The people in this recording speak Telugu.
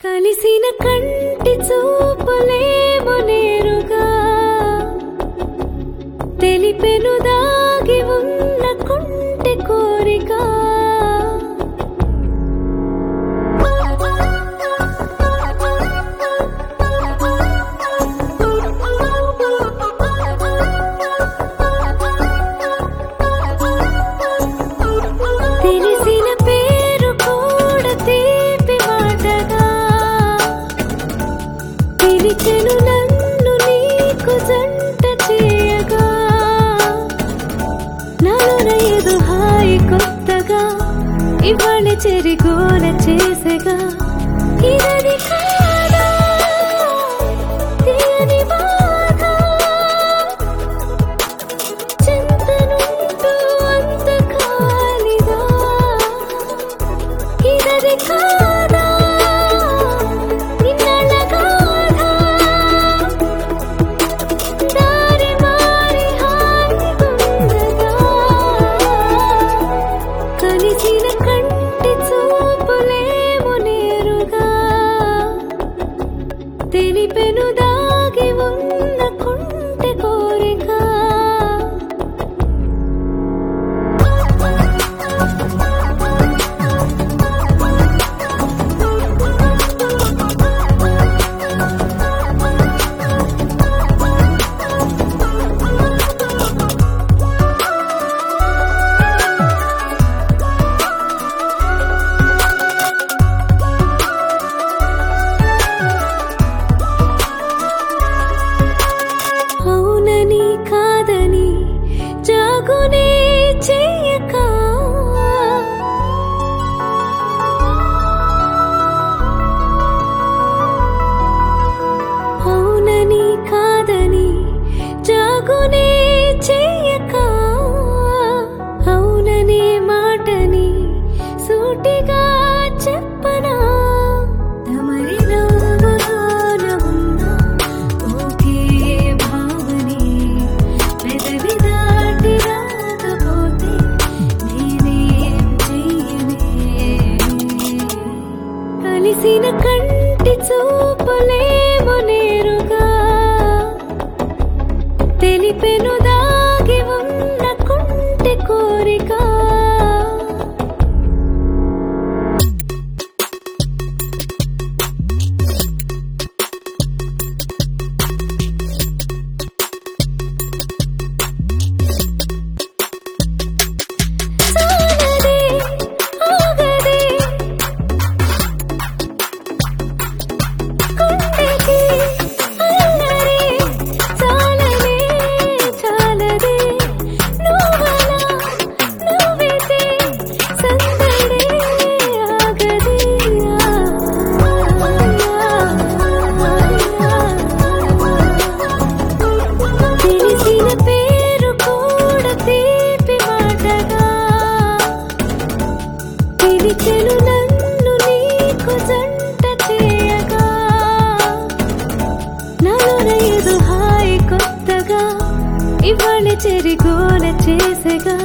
కలిసిన కంటి చూపులేమో నేరుగా తెలిపెను దాగి ఉన్న కుంటి కోరిక తెలిసిన పేరు కూడా తీపి మాటగా పిలిచెను నన్ను నీకు జంట చేయగా నాలోన ఏదో హాయి కొత్తగా ఇవాళ చెరిగోల చేసగా ఇదని కాదా తీయని బాధ చింతనుంటూ అంత ఖాళీగా ఇదది కాదా నిన్నల గాథ దారి మారి హాయిగుండగా కలిసిన కంటి చూపులేమో నేరుగా తెలిపెను దాగి ఉన్న కుంటి కోరిక అవునని కాదని జాగునే చెయ్యక అవునని కాదని జాగునే చెయ్యక అవుననే మాటని సూటిగా చెప్పనా తమరి నవ్వులోన ఉన్న ఒకే భావనే పెదవి దాటి రాకపోతే నేనేం చెయ్యనే కలిసిన కంటి చూపులేమో నేరుగా తెలిపెను దాగి ఉన్న కుంటి కోరిక సాగదే ఆగదే కుండకి అల్లరి చాలదే చాలదే నువ్వలా నువ్వితే సందడే ఆగదే తెలిసిన పేరు కూడా తీపి మాటగా పిలిచెను నన్ను నీకు జంట చేయగా నాలోన ఏదో హాయి కొత్తగా ఇవాళ చెరిగోల చేసగా